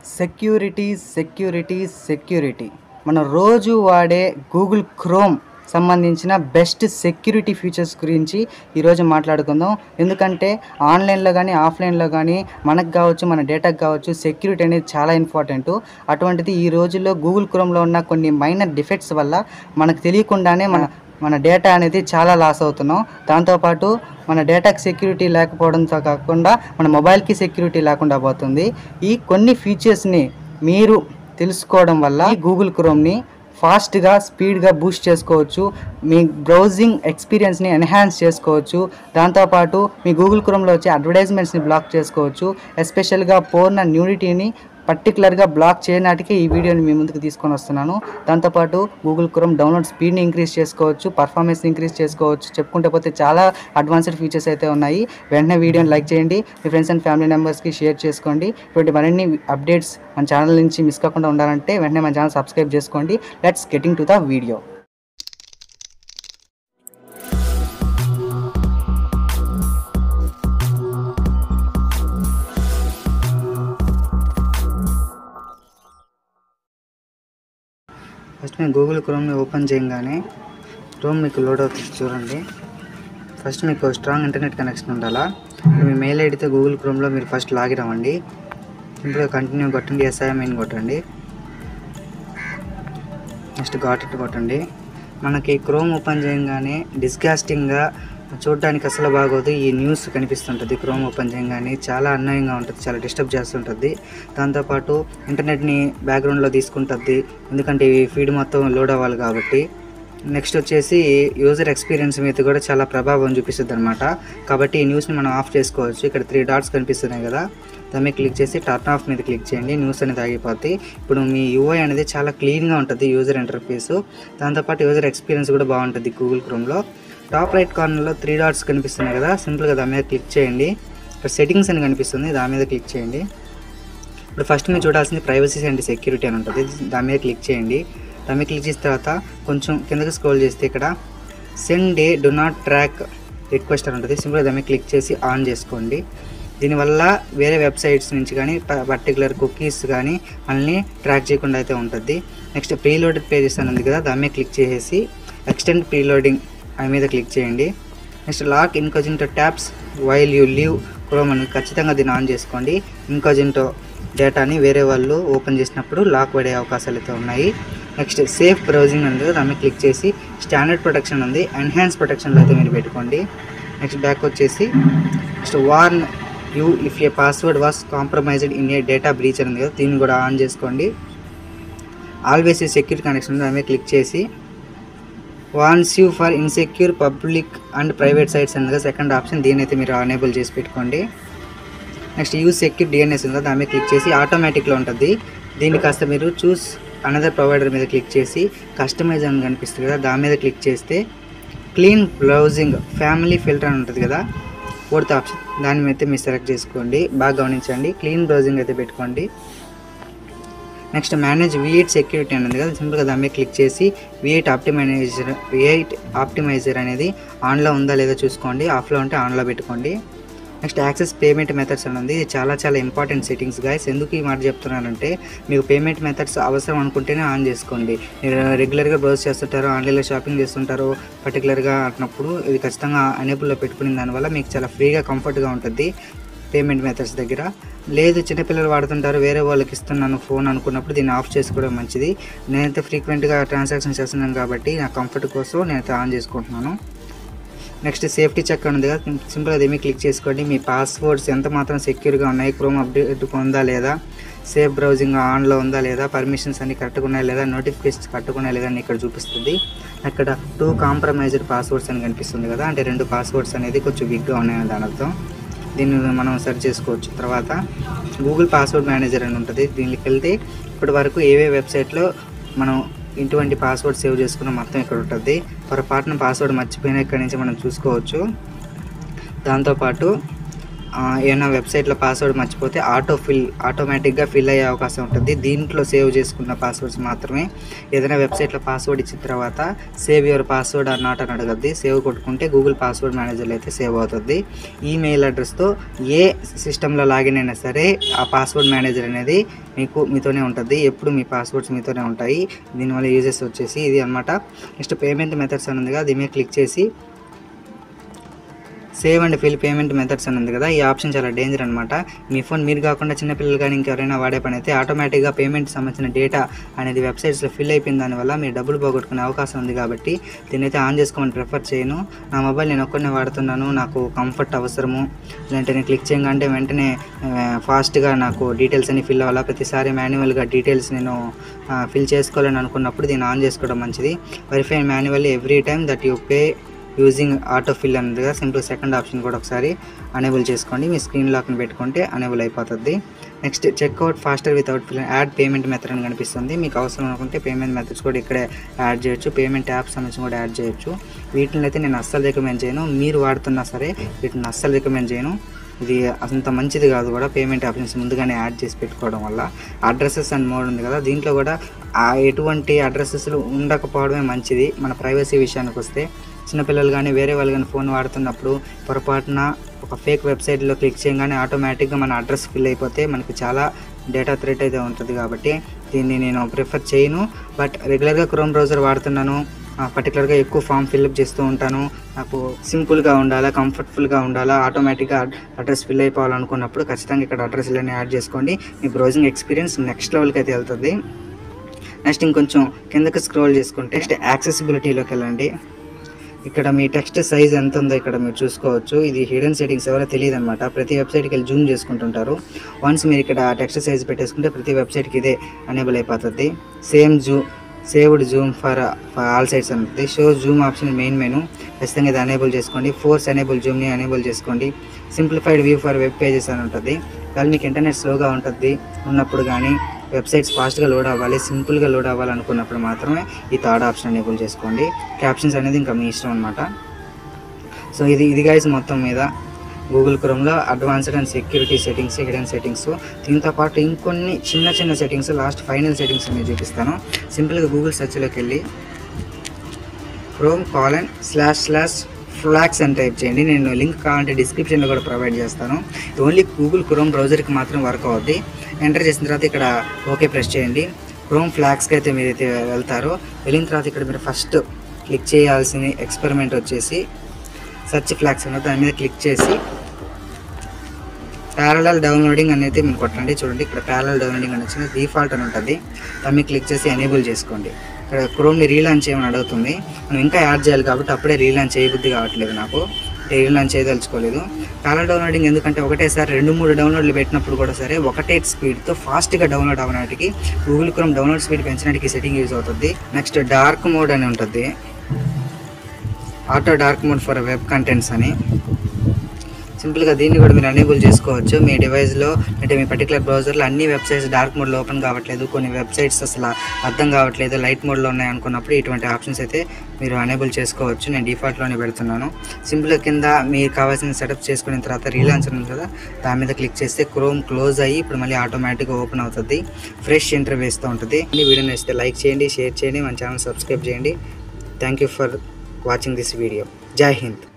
security security security మనం రోజు వాడే గూగుల్ క్రోమ్ సంబంధించిన బెస్ట్ సెక్యూరిటీ ఫీచర్స్ గురించి ఈరోజు మాట్లాడుకుందాం ఎందుకంటే ఆన్లైన్లో కానీ ఆఫ్లైన్లో కానీ మనకు కావచ్చు మన డేటాకు కావచ్చు సెక్యూరిటీ అనేది చాలా ఇంపార్టెంట్ అటువంటిది ఈ రోజుల్లో గూగుల్ క్రోమ్లో ఉన్న కొన్ని మైనర్ డిఫెక్ట్స్ వల్ల మనకు తెలియకుండానే మన మన డేటా అనేది చాలా లాస్ అవుతున్నాం దాంతోపాటు మన డేటాకి సెక్యూరిటీ లేకపోవడంతో కాకుండా మన మొబైల్కి సెక్యూరిటీ లేకుండా పోతుంది ఈ కొన్ని ఫీచర్స్ని మీరు తెలుసుకోవడం వల్ల ఈ గూగుల్ క్రోమ్ని ఫాస్ట్గా స్పీడ్గా బూస్ట్ చేసుకోవచ్చు మీ బ్రౌజింగ్ ఎక్స్పీరియన్స్ని ఎన్హాన్స్ చేసుకోవచ్చు దాంతోపాటు మీ గూగుల్ క్రోమ్లో వచ్చే అడ్వర్టైజ్మెంట్స్ని బ్లాక్ చేసుకోవచ్చు ఎస్పెషల్గా పోర్న న్యూడిటీని పర్టికులర్గా బ్లాక్ చేయనాటికి ఈ వీడియోని మీ ముందుకు తీసుకొని వస్తున్నాను దాంతోపాటు గూగుల్ క్రోమ్ డౌన్లోడ్ స్పీడ్ని ఇంక్రీజ్ చేసుకోవచ్చు పర్ఫార్మెన్స్ ఇంక్రీజ్ చేసుకోవచ్చు చెప్పుకుంటే పోతే చాలా అడ్వాన్స్డ్ ఫీచర్స్ అయితే ఉన్నాయి వెంటనే వీడియోని లైక్ చేయండి మీ ఫ్రెండ్స్ అండ్ ఫ్యామిలీ మెంబర్స్కి షేర్ చేసుకోండి ఇటువంటి మరిన్ని అప్డేట్స్ మన ఛానల్ నుంచి మిస్ కాకుండా ఉండాలంటే వెంటనే మన ఛానల్ సబ్స్క్రైబ్ చేసుకోండి let's getting to the video first మేము గూగుల్ క్రోమ్ని ఓపెన్ చేయగానే క్రోమ్ మీకు లోడ్ అవుతుంది చూడండి ఫస్ట్ మీకు స్ట్రాంగ్ ఇంటర్నెట్ కనెక్షన్ ఉండాలా మీ మెయిల్ ఐడితో గూగుల్ క్రోమ్లో మీరు ఫస్ట్ లాగిన్ అవ్వండి సింపుల్గా కంటిన్యూ కొట్టండి ఎస్ఐఎంఐన్ కొట్టండి నెక్స్ట్ గాట్ ఇట్ కొట్టండి మనకి క్రోమ్ ఓపెన్ చేయగానే డిస్గాస్టింగ్గా చూడడానికి అసలు బాగోదు ఈ న్యూస్ కనిపిస్తుంటుంది క్రోమ్ ఓపెన్ చేయగానే చాలా అన్యాయంగా ఉంటుంది చాలా డిస్టర్బ్ చేస్తుంటుంది దాంతోపాటు ఇంటర్నెట్ని బ్యాక్గ్రౌండ్లో తీసుకుంటుంది ఎందుకంటే ఈ ఫీడ్ మొత్తం లోడ్ అవ్వాలి కాబట్టి నెక్స్ట్ వచ్చేసి యూజర్ ఎక్స్పీరియన్స్ మీద కూడా చాలా ప్రభావం చూపిస్తుంది అనమాట కాబట్టి ఈ న్యూస్ని మనం ఆఫ్ చేసుకోవచ్చు ఇక్కడ త్రీ డాట్స్ కనిపిస్తున్నాయి కదా దాని మీద క్లిక్ చేసి టర్న్ ఆఫ్ మీద క్లిక్ చేయండి న్యూస్ అనేది ఆగిపోద్ది ఇప్పుడు మీ యూఐ అనేది చాలా క్లీన్గా ఉంటుంది యూజర్ ఇంటర్ఫేస్ దాంతోపాటు యూజర్ ఎక్స్పీరియన్స్ కూడా బాగుంటుంది గూగుల్ క్రోమ్లో టాప్ రైట్ కార్నర్లో త్రీ డాట్స్ కనిపిస్తున్నాయి కదా సింపుల్గా దాని మీద క్లిక్ చేయండి ఇక్కడ సెట్టింగ్స్ అని కనిపిస్తుంది దాని మీద క్లిక్ చేయండి ఇప్పుడు ఫస్ట్ మీరు చూడాల్సింది ప్రైవసీ అండ్ సెక్యూరిటీ అని ఉంటుంది దాని మీద క్లిక్ చేయండి దాని మీద క్లిక్ చేసిన తర్వాత కొంచెం కిందకి స్క్రోల్ చేస్తే ఇక్కడ send a do not track request అని ఉంటుంది సింపుల్గా దాని మీద క్లిక్ చేసి ఆన్ చేసుకోండి దీనివల్ల వేరే వెబ్సైట్స్ నుంచి కానీ పర్టికులర్ కుకీస్ కానీ మనల్ని ట్రాక్ చేయకుండా అయితే ఉంటుంది నెక్స్ట్ ప్రీలోడెడ్ పేజెస్ అని ఉంది కదా దాని మీద క్లిక్ చేసేసి ఎక్స్టెండ్ ప్రీలోడింగ్ దాని మీద క్లిక్ చేయండి next lock incognito tabs while you leave Chrome అని ఖచ్చితంగా దీన్ని ఆన్ చేసుకోండి ఇన్కోజింటో డేటాని వేరే వాళ్ళు ఓపెన్ చేసినప్పుడు లాక్ పడే అవకాశాలు అయితే ఉన్నాయి నెక్స్ట్ సేఫ్ బ్రౌజింగ్ ఉంది దాని మీద క్లిక్ చేసి స్టాండర్డ్ ప్రొటెక్షన్ ఉంది ఎన్హాన్స్ ప్రొటెక్షన్లో అయితే మీరు పెట్టుకోండి నెక్స్ట్ బ్యాక్ వచ్చేసి next warn you if a password was compromised in a data breach ఉంది కదా దీన్ని కూడా ఆన్ చేసుకోండి ఆల్వేస్ సెక్యూర్ కనెక్షన్ దాని మీద క్లిక్ చేసి warns you for insecure public and private sites అనేది సెకండ్ ఆప్షన్ దీని అయితే మీరు అనేబుల్ చేసి పెట్టుకోండి నెక్స్ట్ యూజ్ సెక్యూర్ డిఎన్ఎస్ ఉందో దాని మీద క్లిక్ చేసి ఆటోమేటిక్లో ఉంటుంది దీన్ని కాస్త మీరు చూస్ అనదర్ ప్రొవైడర్ మీద క్లిక్ చేసి కస్టమైజ్ అని కనిపిస్తుంది కదా దాని మీద క్లిక్ చేస్తే క్లీన్ బ్రౌజింగ్ ఫ్యామిలీ ఫిల్టర్ అని ఉంటుంది కదా ఫోర్త్ ఆప్షన్ దాని మీద అయితే మీరు సెలెక్ట్ చేసుకోండి బాగా గమనించండి క్లీన్ బ్రౌజింగ్ అయితే పెట్టుకోండి నెక్స్ట్ మేనేజ్ విఎయిట్ సెక్యూరిటీ అని ఉంది కదా సింపుల్గా దాని మీద క్లిక్ చేసి విఎయిట్ ఆప్టిమైజర్ విఎయిట్ ఆప్టిమైజర్ అనేది ఆన్లో ఉందా లేదా చూసుకోండి ఆఫ్లో ఉంటే ఆన్లో పెట్టుకోండి నెక్స్ట్ యాక్సెస్ పేమెంట్ మెథడ్స్ అని ఉంది ఇది చాలా చాలా ఇంపార్టెంట్ సెట్టింగ్స్ గాయస్ ఎందుకు ఈ మాట చెప్తున్నానంటే మీకు పేమెంట్ మెథడ్స్ అవసరం అనుకుంటేనే ఆన్ చేసుకోండి మీరు రెగ్యులర్గా బ్రౌజ్ చేస్తుంటారు ఆన్లైన్లో షాపింగ్ చేస్తుంటారు పర్టికులర్గా అంటున్నప్పుడు ఇది ఖచ్చితంగా అనేబుల్లో పెట్టుకునే దానివల్ల మీకు చాలా ఫ్రీగా కంఫర్ట్గా ఉంటుంది పేమెంట్ మెథడ్స్ దగ్గర లేదు చిన్నపిల్లలు వాడుతుంటారు వేరే వాళ్ళకి ఇస్తున్నాను ఫోన్ అనుకున్నప్పుడు దీన్ని ఆఫ్ చేసుకోవడం మంచిది నేనైతే ఫ్రీక్వెంట్గా ట్రాన్సాక్షన్ చేస్తున్నాను కాబట్టి నా కంఫర్ట్ కోసం నేనైతే ఆన్ చేసుకుంటున్నాను నెక్స్ట్ సేఫ్టీ చెక్ అని ఉంది కదా సింపుల్ అదేమీ క్లిక్ చేసుకోండి మీ పాస్వర్డ్స్ ఎంత మాత్రం సెక్యూర్గా ఉన్నాయి క్రోమ్ అప్డేట్ ఉందా లేదా సేఫ్ బ్రౌజింగ్ ఆన్లో ఉందా లేదా పర్మిషన్స్ అన్ని కరెక్ట్గా ఉన్నాయా లేదా నోటిఫికేషన్స్ కరెక్ట్గా ఉన్నాయా లేదా అని ఇక్కడ చూపిస్తుంది అక్కడ టూ కాంప్రమైజ్డ్ పాస్వర్డ్స్ అని కనిపిస్తుంది కదా అంటే రెండు పాస్వర్డ్స్ అనేది కొంచెం వీక్గా ఉన్నాయని దాని అర్థం దీన్ని మనం సెర్చ్ చేసుకోవచ్చు తర్వాత గూగుల్ పాస్వర్డ్ మేనేజర్ అని ఉంటుంది దీనికి వెళ్తే ఇప్పటి వరకు ఏవే వెబ్సైట్లో మనం ఇటువంటి పాస్వర్డ్ సేవ్ చేసుకున్న మొత్తం ఇక్కడ ఉంటుంది పొరపాటున పాస్వర్డ్ మర్చిపోయినా ఇక్కడ నుంచి మనం చూసుకోవచ్చు దాంతోపాటు ఆ, ఏమైనా వెబ్సైట్లో పాస్వర్డ్ మర్చిపోతే ఆటో ఫిల్ ఆటోమేటిక్గా ఫిల్ అయ్యే అవకాశం ఉంటుంది దీంట్లో సేవ్ చేసుకున్న పాస్వర్డ్స్ మాత్రమే ఏదైనా వెబ్సైట్లో పాస్వర్డ్ ఇచ్చిన తర్వాత save your password or not అని అడగద్ది సేవ్ కొట్టుకుంటే గూగుల్ పాస్వర్డ్ మేనేజర్లో అయితే సేవ్ అవుతుంది ఈమెయిల్ అడ్రస్తో ఏ సిస్టంలో లాగిన్ అయినా సరే ఆ పాస్వర్డ్ మేనేజర్ అనేది మీకు మీతోనే ఉంటుంది ఎప్పుడు మీ పాస్వర్డ్స్ మీతోనే ఉంటాయి దీనివల్ల యూజెస్ వచ్చేసి ఇది అనమాట నెక్స్ట్ పేమెంట్ మెథడ్స్ అని ఉందిగా దీని మీద క్లిక్ చేసి save and fill payment methods అని ఉంది కదా ఈ ఆప్షన్ చాలా డేంజర్ అనమాట మీ ఫోన్ మీరు కాకుండా చిన్నపిల్లలు కానీ ఇంకెవరైనా వాడే పని అయితే ఆటోమేటిక్గా పేమెంట్ సంబంధించిన డేటా అనేది వెబ్సైట్స్లో ఫిల్ అయిపోయిన దానివల్ల మీరు డబ్బులు పోగొట్టుకునే అవకాశం ఉంది కాబట్టి దీన్ని అయితే ఆన్ చేసుకోమని ప్రిఫర్ చేయను నా మొబైల్ నేను ఒక్కడనే వాడుతున్నాను నాకు కంఫర్ట్ అవసరము లేదంటే నేను క్లిక్ చేయగానే వెంటనే ఫాస్ట్గా నాకు డీటెయిల్స్ అన్ని ఫిల్ అవ్వాలా ప్రతిసారి మాన్యువల్గా డీటెయిల్స్ నేను ఫిల్ చేసుకోవాలని అనుకున్నప్పుడు దీన్ని ఆన్ చేసుకోవడం మంచిది verify manually every time that you pay using autofill అనేది సింపుల్ సెకండ్ ఆప్షన్ కూడా ఒకసారి అనేబుల్ చేసుకోండి మీ స్క్రీన్ లాక్ని పెట్టుకుంటే అనేబుల్ అయిపోతుంది next checkout faster without fill add payment method అని కనిపిస్తుంది మీకు అవసరం అనుకుంటే పేమెంట్ మెథడ్స్ కూడా ఇక్కడే యాడ్ చేయొచ్చు పేమెంట్ యాప్స్ సంబంధించి కూడా యాడ్ చేయొచ్చు వీటిని అయితే నేను అస్సలు రికమెండ్ చేయను మీరు వాడుతున్నా సరే వీటిని అస్సలు రికమెండ్ చేయను ఇది అంత మంచిది కాదు కూడా పేమెంట్ ఆప్షన్స్ ముందుగానే యాడ్ చేసి పెట్టుకోవడం వల్ల అడ్రసెస్ అండ్ మోడ్ ఉంది కదా దీంట్లో కూడా ఆ ఎటువంటి అడ్రసెస్లు ఉండకపోవడమే మంచిది మన ప్రైవసీ విషయానికి వస్తే చిన్నపిల్లలు కానీ వేరే వాళ్ళు కానీ ఫోన్ వాడుతున్నప్పుడు పొరపాటున ఒక ఫేక్ వెబ్సైట్లో క్లిక్ చేయగానే ఆటోమేటిక్గా మన అడ్రస్ ఫిల్ అయిపోతే మనకి చాలా డేటా థ్రెట్ అయితే ఉంటుంది కాబట్టి దీన్ని నేను ప్రిఫర్ చేయను బట్ రెగ్యులర్గా క్రోమ్ బ్రౌజర్ వాడుతున్నాను పర్టికులర్గా ఎక్కువ ఫామ్ ఫిల్అప్ చేస్తూ ఉంటాను నాకు సింపుల్గా ఉండాలా కంఫర్టబుల్గా ఉండాలా ఆటోమేటిక్గా అడ్రస్ ఫిల్ అయిపోవాలనుకున్నప్పుడు ఖచ్చితంగా ఇక్కడ అడ్రస్ ఇలానే యాడ్ చేసుకోండి మీ బ్రౌజింగ్ ఎక్స్పీరియన్స్ నెక్స్ట్ లెవెల్కి అయితే వెళ్తుంది నెక్స్ట్ ఇంకొంచెం కిందకి స్క్రోల్ చేసుకుంటే నెక్స్ట్ యాక్సెసిబిలిటీలోకి వెళ్ళండి ఇక్కడ మీ టెక్స్ట్ సైజ్ ఎంత ఉందో ఇక్కడ మీరు చూసుకోవచ్చు ఇది హిడెన్ సెట్టింగ్స్ ఎవరో తెలియదు అనమాట ప్రతి వెబ్సైట్కి వెళ్ళి జూమ్ చేసుకుంటుంటారు వన్స్ మీరు ఇక్కడ టెక్స్ట్ సైజ్ పెట్టేసుకుంటే ప్రతి వెబ్సైట్కి ఇదే అనేబుల్ అయిపోతుంది same zoo saved zoom for all sites అని ఉంటుంది show zoom option main menu ఖచ్చితంగా ఇది అనేబుల్ చేసుకోండి ఫోర్స్ అనేబుల్ జూమ్ని అనేబుల్ చేసుకోండి simplified view for web pages అని ఉంటుంది కానీ మీకు ఇంటర్నెట్ స్లోగా ఉంటుంది ఉన్నప్పుడు కానీ వెబ్సైట్స్ ఫాస్ట్గా లోడ్ అవ్వాలి సింపుల్గా లోడ్ అవ్వాలనుకున్నప్పుడు మాత్రమే ఈ థర్డ్ ఆప్షన్ ఎనేబుల్ చేసుకోండి క్యాప్షన్స్ అనేది ఇంకా మీ ఇష్టం అనమాట సో ఇది ఇది గైస్ మొత్తం మీద గూగుల్ క్రోమ్లో advanced and security settings hidden settings దీంతో పాటు ఇంకొన్ని చిన్న చిన్న సెట్టింగ్స్ లాస్ట్ ఫైనల్ సెట్టింగ్స్ నేను చూపిస్తాను సింపుల్గా గూగుల్ సెర్చ్లోకి వెళ్ళి Chrome colon slash slash flags అని టైప్ చేయండి నేను లింక్ కావాలంటే డిస్క్రిప్షన్లో కూడా ప్రొవైడ్ చేస్తాను ఇది ఓన్లీ గూగుల్ క్రోమ్ బ్రౌజర్కి మాత్రం వర్క్ అవుద్ది ఎంటర్ చేసిన తర్వాత ఇక్కడ ఓకే ప్రెస్ చేయండి క్రోమ్ ఫ్లాక్స్కి అయితే మీరైతే వెళ్తారో వెళ్ళిన తర్వాత ఇక్కడ మీరు ఫస్ట్ క్లిక్ చేయాల్సిన ఎక్స్పెరిమెంట్ వచ్చేసి సెర్చ్ ఫ్లాక్స్ ఉన్నది దాని మీద క్లిక్ చేసి ప్యారలల్ డౌన్లోడింగ్ అనేది మీరు కొట్టండి చూడండి ఇక్కడ ప్యారలల్ డౌన్లోడింగ్ అని వచ్చింది డిఫాల్ట్ అని ఉంటుంది దాన్ని క్లిక్ చేసి ఎనేబుల్ చేసుకోండి ఇక్కడ క్రోమ్ని రీలాంచ్ చేయమని అడుగుతుంది మనం ఇంకా యాడ్ చేయాలి కాబట్టి అప్పుడే రీలాంచ్ చేయబుద్ధి కావట్లేదు నాకు అంటే రీలాంచ్ చేయదలుచుకోలేదు ప్యారల్ డౌన్లోడింగ్ ఎందుకంటే ఒకటేసారి రెండు మూడు డౌన్లోడ్లు పెట్టినప్పుడు కూడా సరే ఒకటే స్పీడ్తో ఫాస్ట్గా డౌన్లోడ్ అవ్వడానికి గూగుల్ క్రోమ్ డౌన్లోడ్ స్పీడ్ పెంచడానికి సెట్టింగ్ యూజ్ అవుతుంది నెక్స్ట్ డార్క్ మోడ్ అని ఉంటుంది auto dark mode for web contents అని సింపుల్గా దీన్ని కూడా మీరు అనేబుల్ చేసుకోవచ్చు మీ డివైస్లో అంటే మీ పర్టికులర్ బ్రౌజర్లో అన్ని వెబ్సైట్స్ డార్క్ మోడ్లో ఓపెన్ కావట్లేదు కొన్ని వెబ్సైట్స్ అసలు అర్థం కావట్లేదు లైట్ మోడ్లో ఉన్నాయి అనుకున్నప్పుడు ఇటువంటి ఆప్షన్స్ అయితే మీరు అనేబుల్ చేసుకోవచ్చు నేను డిఫాల్ట్లోనే పెడుతున్నాను సింపుల్గా కింద మీకు కావాల్సిన సెటప్ చేసుకున్న తర్వాత రీలాంచ్ ఉంది కదా దాని మీద క్లిక్ చేస్తే క్రోమ్ క్లోజ్ అయ్యి ఇప్పుడు మళ్ళీ ఆటోమేటిక్గా ఓపెన్ అవుతుంది ఫ్రెష్ ఇంటర్వేస్తో ఉంటుంది ఈ వీడియో నచ్చితే లైక్ చేయండి షేర్ చేయండి మన ఛానల్ సబ్స్క్రైబ్ చేయండి thank you for watching this video జై హింద్